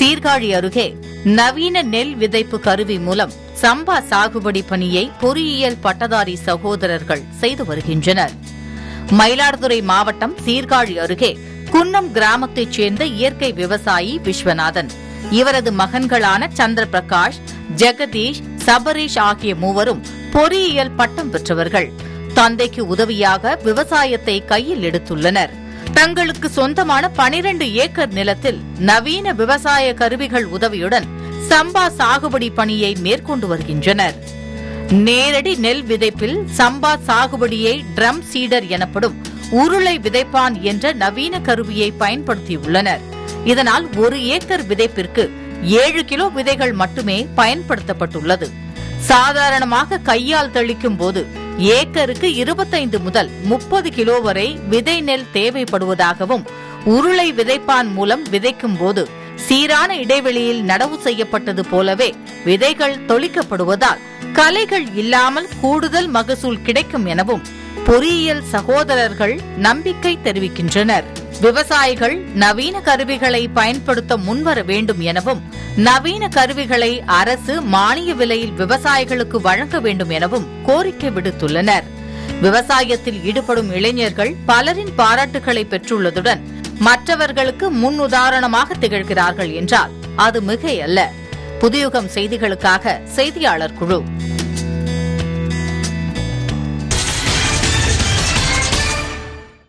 சீர்காழி அருகே நவீன நெல் விதைப்பு கருவி மூலம் சம்பா சாகுபடி பணியை பொறியியல் பட்டதாரி சகோதரர்கள் செய்து வருகின்றனர் மயிலாடுதுறை மாவட்டம் சீர்காழி அருகே குன்னம் கிராமத்தைச் சேர்ந்த இயற்கை விவசாயி விஸ்வநாதன் இவரது மகன்களான சந்திர பிரகாஷ் ஜெகதீஷ் சபரீஷ் ஆகிய மூவரும் பொறியியல் பட்டம் பெற்றவர்கள் தந்தைக்கு உதவியாக விவசாயத்தை கையில் எடுத்துள்ளனர் தங்களுக்கு சொந்தமான 12 ஏக்கர் நிலத்தில் நவீன விவசாய கருவிகள் உதவியுடன் சம்பா சாகுபடி பணியை மேற்கொண்டு வருகின்றனர் நேரடி நெல் விதைப்பில் சம்பா சாகுபடியை ட்ரம் சீடர் எனப்படும் உருளை விதைப்பான் என்ற நவீன கருவியை பயன்படுத்தியுள்ளனர் இதனால் ஒரு ஏக்கர் விதைப்பிற்கு ஏழு கிலோ விதைகள் மட்டுமே பயன்படுத்தப்பட்டுள்ளது சாதாரணமாக கையால் தெளிக்கும் போது ஏக்கருக்கு இருபத்தைந்து முதல் முப்பது கிலோ வரை விதை நெல் தேவைப்படுவதாகவும் உருளை விதைப்பான் மூலம் விதைக்கும் போது சீரான இடைவெளியில் நடவு செய்யப்பட்டது போலவே விதைகள் தொளிக்கப்படுவதால் கலைகள் இல்லாமல் கூடுதல் மகசூல் கிடைக்கும் எனவும் பொறியியல் சகோதரர்கள் நம்பிக்கை தெரிவிக்கின்றனர் விவசாயிகள் நவீன கருவிகளை பயன்படுத்த முன்வர வேண்டும் எனவும் நவீன கருவிகளை அரசு மானிய விலையில் விவசாயிகளுக்கு வழங்க வேண்டும் எனவும் கோரிக்கை விடுத்துள்ளனர் விவசாயத்தில் ஈடுபடும் இளைஞர்கள் பலரின் பாராட்டுகளை பெற்றுள்ளதுடன் மற்றவர்களுக்கு முன் உதாரணமாக திகழ்கிறார்கள் என்றால் அது மிகையல்ல புதியுகம் செய்திகளுக்காக செய்தியாளர் குழு